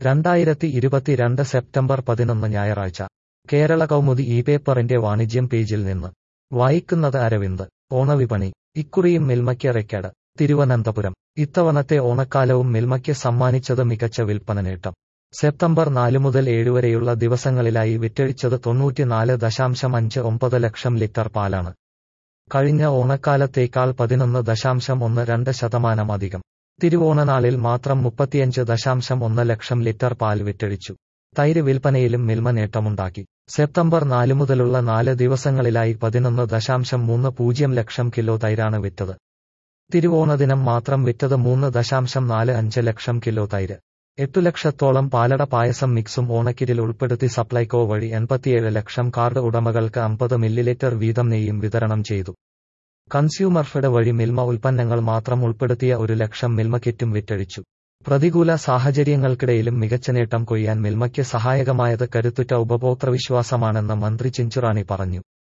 രണ്ടായിരത്തി ഇരുപത്തിരണ്ട് സെപ്റ്റംബർ പതിനൊന്ന് ഞായറാഴ്ച കേരള കൗമുദി ഈ പേപ്പറിന്റെ വാണിജ്യം പേജിൽ നിന്ന് വായിക്കുന്നത് അരവിന്ദ് ഓണവിപണി ഇക്കുറിയും മിൽമയ്ക്ക് റെക്കോർഡ് തിരുവനന്തപുരം ഇത്തവണത്തെ ഓണക്കാലവും മിൽമയ്ക്ക് സമ്മാനിച്ചത് മികച്ച വിൽപ്പന നേട്ടം സെപ്റ്റംബർ നാല് മുതൽ ഏഴ് വരെയുള്ള ദിവസങ്ങളിലായി വിറ്റഴിച്ചത് തൊണ്ണൂറ്റിനാല് ദശാംശം അഞ്ച് ഒമ്പത് ലക്ഷം ലിറ്റർ പാലാണ് കഴിഞ്ഞ ഓണക്കാലത്തേക്കാൾ പതിനൊന്ന് ദശാംശം ഒന്ന് രണ്ട് ശതമാനം അധികം തിരുവോണനാളിൽ മാത്രം മുപ്പത്തിയഞ്ച് ദശാംശം ഒന്ന് ലക്ഷം ലിറ്റർ പാൽ വിറ്റഴിച്ചു തൈര് വിൽപ്പനയിലും മിൽമ നേട്ടമുണ്ടാക്കി സെപ്റ്റംബർ നാല് മുതലുള്ള നാല് ദിവസങ്ങളിലായി പതിനൊന്ന് ദശാംശം മൂന്ന് പൂജ്യം ലക്ഷം കിലോ തൈരാണ് വിറ്റത് തിരുവോണദിനം മാത്രം വിറ്റത് മൂന്ന് ദശാംശം നാല് അഞ്ച് ലക്ഷം കിലോ തൈര് എട്ടു ലക്ഷത്തോളം പാലട പായസം മിക്സും ഓണക്കിരിൽ ഉൾപ്പെടുത്തി സപ്ലൈകോ വഴി എൺപത്തിയേഴ് ലക്ഷം കാർഡ് ഉടമകൾക്ക് അമ്പത് മില്ലിലിറ്റർ വീതം നെയ്യും വിതരണം ചെയ്തു കൺസ്യൂമർ ഫെഡ് വഴി മിൽമ ഉൽപ്പന്നങ്ങൾ മാത്രം ഉൾപ്പെടുത്തിയ ഒരു ലക്ഷം മിൽമ കിറ്റും വിറ്റഴിച്ചു പ്രതികൂല സാഹചര്യങ്ങൾക്കിടയിലും മികച്ച നേട്ടം കൊയ്യാൻ മിൽമയ്ക്ക് സഹായകമായത് കരുത്തുറ്റ ഉപഭോക്തൃവിശ്വാസമാണെന്ന് മന്ത്രി ചിഞ്ചുറാണി പറഞ്ഞു